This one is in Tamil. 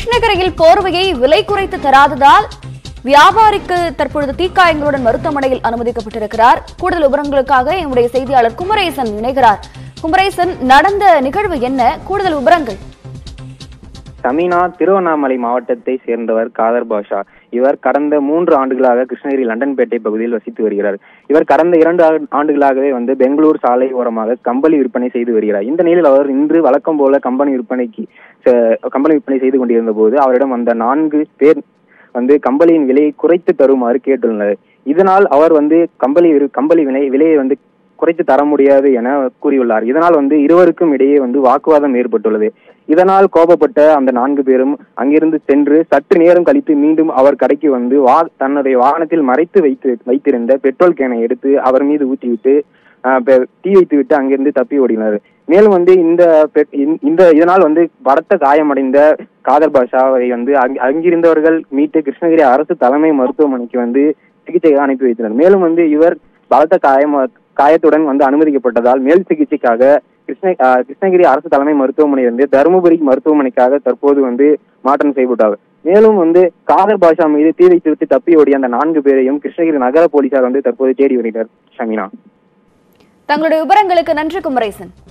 கிருஷ்ணகிரியில் போர்வையை விலை குறைத்து தராததால் வியாபாரிக்கு தற்பொழுது தீக்காயங்களுடன் மருத்துவமனையில் அனுமதிக்கப்பட்டிருக்கிறார் கூடுதல் விவரங்களுக்காக என்னுடைய செய்தியாளர் குமரேசன் இணைகிறார் குமரேசன் நடந்த நிகழ்வு என்ன கூடுதல் விவரங்கள் சமீனா திருவண்ணாமலை மாவட்டத்தை சேர்ந்தவர் காதர் பாஷா இவர் கடந்த மூன்று ஆண்டுகளாக கிருஷ்ணகிரி லண்டன்பேட்டை பகுதியில் வசித்து வருகிறார் இவர் கடந்த இரண்டு ஆண்டு- ஆண்டுகளாகவே வந்து பெங்களூர் சாலை ஓரமாக கம்பளி விற்பனை செய்து வருகிறார் இந்த நிலையில் அவர் இன்று வழக்கம் போல கம்பெனி விற்பனைக்கு செ- கம்பளி விற்பனை செய்து கொண்டிருந்த போது அவரிடம் வந்த நான்கு பேர் வந்து கம்பளியின் விலையை குறைத்து தருமாறு கேட்டுள்ளனர் இதனால் அவர் வந்து கம்பளி விரு- கம்பளி விலை விலையை வந்து குறைத்து தர முடியாது என கூறியுள்ளார் இதனால் வந்து இருவருக்கும் இடையே வந்து வாக்குவாதம் ஏற்பட்டுள்ளது இதனால் கோபப்பட்ட அந்த நான்கு பேரும் அங்கிருந்து சென்று சற்று நேரம் கழித்து மீண்டும் அவர் கடைக்கு வந்து வா தன்னுடைய வாகனத்தில் மறைத்து வைத்து வைத்திருந்த பெட்ரோல் கேனை எடுத்து அவர் மீது ஊற்றிவிட்டு ஆஹ், பெ- தீ வைத்து விட்டு அங்கிருந்து தப்பி ஓடினார் மேலும் வந்து இந்த பெ- இந்த- இந்த இதனால் வந்து பலத்த காயமடைந்த காதர் பாஷாவை வந்து அங்க- அங்கிருந்தவர்கள் மீட்டு கிருஷ்ணகிரி அரசு தலைமை மருத்துவமனைக்கு வந்து சிகிச்சைக்கு அனுப்பி வைத்தனர் மேலும் வந்து இவர் பலத்த காயம் காயத்துடன் வந்து அனுமதிக்கப்பட்டதால் மேல் சிகிச்சைக்காக கிருஷ்ண ஆஹ் கிருஷ்ணகிரி அரசு தலைமை மருத்துவமனையிலிருந்து தருமபுரி மருத்துவமனைக்காக தற்போது வந்து மாற்றம் செய்யப்பட்டார் மேலும் வந்து காதர் பாஷா மீது தீ வைத்து விட்டு தப்பி ஓடிய அந்த நான்கு பேரையும் கிருஷ்ணகிரி நகர போலீசார் வந்து தற்போது தேடி வருகிறார் ஷமீனா தங்களுடைய விவரங்களுக்கு நன்றி குமரேசன்